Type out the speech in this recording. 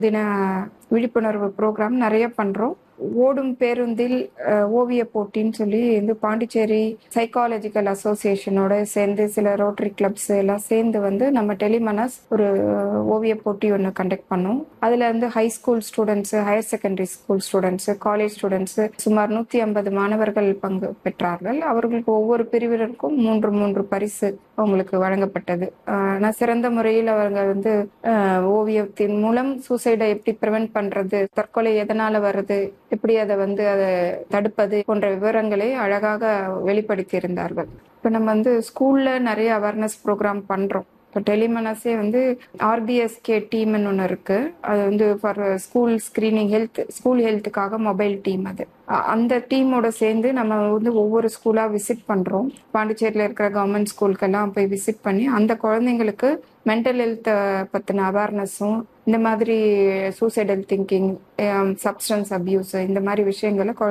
தின விழிப்புணர்வு ப்ரோக்ராம் நிறைய பண்றோம் ஓடும் பேருந்தில் அஹ், ஓவிய போட்டின்னு சொல்லி இந்த பாண்டிச்சேரி சைக்காலஜிக்கல் அசோசியேஷனோட சேர்ந்து சில ரோட்டரி கிளப்ஸ் எல்லாம் சேர்ந்து வந்து நம்ம டெலிமனஸ் ஒரு ஓவிய போட்டி ஒன்று கண்டக்ட் பண்ணோம் அதுல வந்து high school students higher secondary school students college students சுமார் நூத்தி ஐம்பது மாணவர்கள் பங்கு பெற்றார்கள் அவர்களுக்கு ஒவ்வொரு பிரிவினருக்கும் மூன்று மூன்று பரிசு அவங்களுக்கு வழங்கப்பட்டது ஆஹ் நான் சிறந்த முறையில் அவங்க வந்து ஆஹ் ஓவியத்தின் மூலம் சூசைடை எப்படி ப்ரிவென்ட் பண்றது தற்கொலை எதனால வருது எப்படி அதை வந்து அதை தடுப்பது போன்ற விவரங்களை அழகாக வெளிப்படுத்தி இருந்தார்கள் இப்போ நம்ம வந்து ஸ்கூல்ல நிறைய அவேர்னஸ் ப்ரோக்ராம் பண்றோம் இப்போ டெலிமனஸே வந்து ஆர்பிஎஸ்கே டீம்னு ஒன்று இருக்கு அது வந்து for school screening health school ஹெல்த்துக்காக மொபைல் டீம் அது அ- அந்த டீமோட சேர்ந்து நம்ம வந்து ஒவ்வொரு ஸ்கூலா விசிட் பண்றோம் பாண்டிச்சேரியில் இருக்கிற கவர்மெண்ட் ஸ்கூலுக்கெல்லாம் போய் விசிட் பண்ணி அந்த குழந்தைங்களுக்கு மென்டல் ஹெல்த்தை பற்றின அவேர்னஸும் இந்த மாதிரி சூசைடல் திங்கிங் சப்ஸ்டன்ஸ் அபியூஸ் இந்த மாதிரி விஷயங்களை